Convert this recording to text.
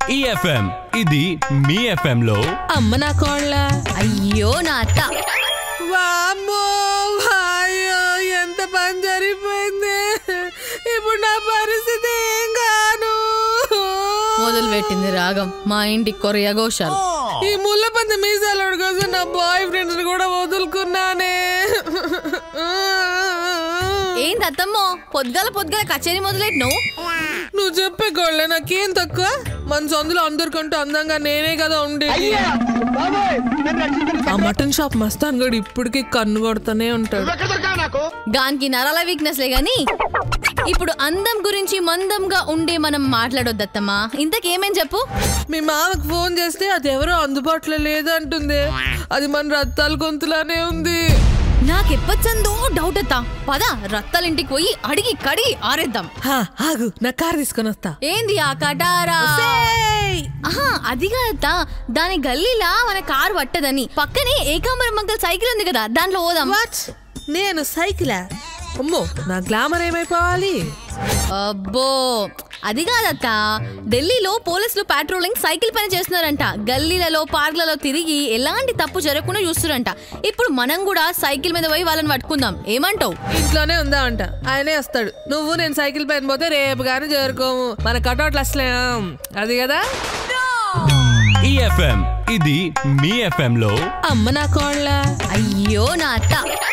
ఈ ఎఫ్ఎం ఇది మీ ఎఫ్ఎం లో అమ్మ నా కోళ్ళ అయ్యో నా అత్త వామ్మో వాయ్యో ఎంత పని జరిగిపోయింది ఇప్పుడు నా పరిస్థితి ఏం గాను మొదలు పెట్టింది రాగం మా ఇంటి కొరియా గోశాల ఈ ముళ్ళపంది మీసాలోడు కోసం నా బాయ్ ఫ్రెండ్స్ కూడా వదులుకున్నానే ఏంది అత్తమ్మో పొద్దుగాల పొద్దుగాల కచేరీ మొదలెట్టినావు నువ్వు చెప్పే గోళ్ళ నాకేం తక్కువ మన సొందులో అందరికంటే అందంగా నేనే కదా ఉండేది ఆ మటన్ షాప్ మస్తాన్ గడు ఇప్పటికీ కన్ను కొడుతూనే ఉంటాడు గానికి నరాల వీక్నెస్ లే గాని ఇప్పుడు అందం గురించి మందంగా ఉండే మనం మాట్లాడొద్దత్తమ్మా ఇంతకేమేం చెప్పు మీ మామకు ఫోన్ చేస్తే అది ఎవరో అందుబాటులో లేదంటుంది అది మన రత్తాల గొంతులానే ఉంది నాకెప్పచ్చందో డౌట్ అత్తా పద రత్తాలింటికి పోయి అడిగి కడిగి ఆరేద్దాం హా, ఆగు నా కార్ తీసుకొని వస్తా ఏంది ఆ కటారా ఏయ్! ఆహా అదిగా అత్తా దాని గల్లీలా మన కారు పట్టదని పక్కనే ఏకాంబరం మంగళ సైకిల్ ఉంది కదా దాంట్లో పోదాం వాట్ నేను సైకిలా అమ్మో నా గ్లామర్ ఏమైపోవాలి అబ్బో అది కాదత్త ఢిల్లీలో పోలీసులు పాట్రోలింగ్ సైకిల్ పని చేస్తున్నారంట గల్లీలలో పార్కులలో తిరిగి ఎలాంటి తప్పు జరగకుండా చూస్తున్నారంట ఇప్పుడు మనం కూడా సైకిల్ మీద పోయి వాళ్ళని పట్టుకుందాం ఏమంటావు ఇంట్లోనే ఉందా అంట ఆయనే వస్తాడు నువ్వు నేను సైకిల్ పైన పోతే రేపు కానీ చేరుకోము మన కటౌట్లు అసలే అది కదా ఈ ఎఫ్ఎం ఇది మీ ఎఫ్ఎం లో అమ్మ నా కోళ్ళ అయ్యో నా అత్త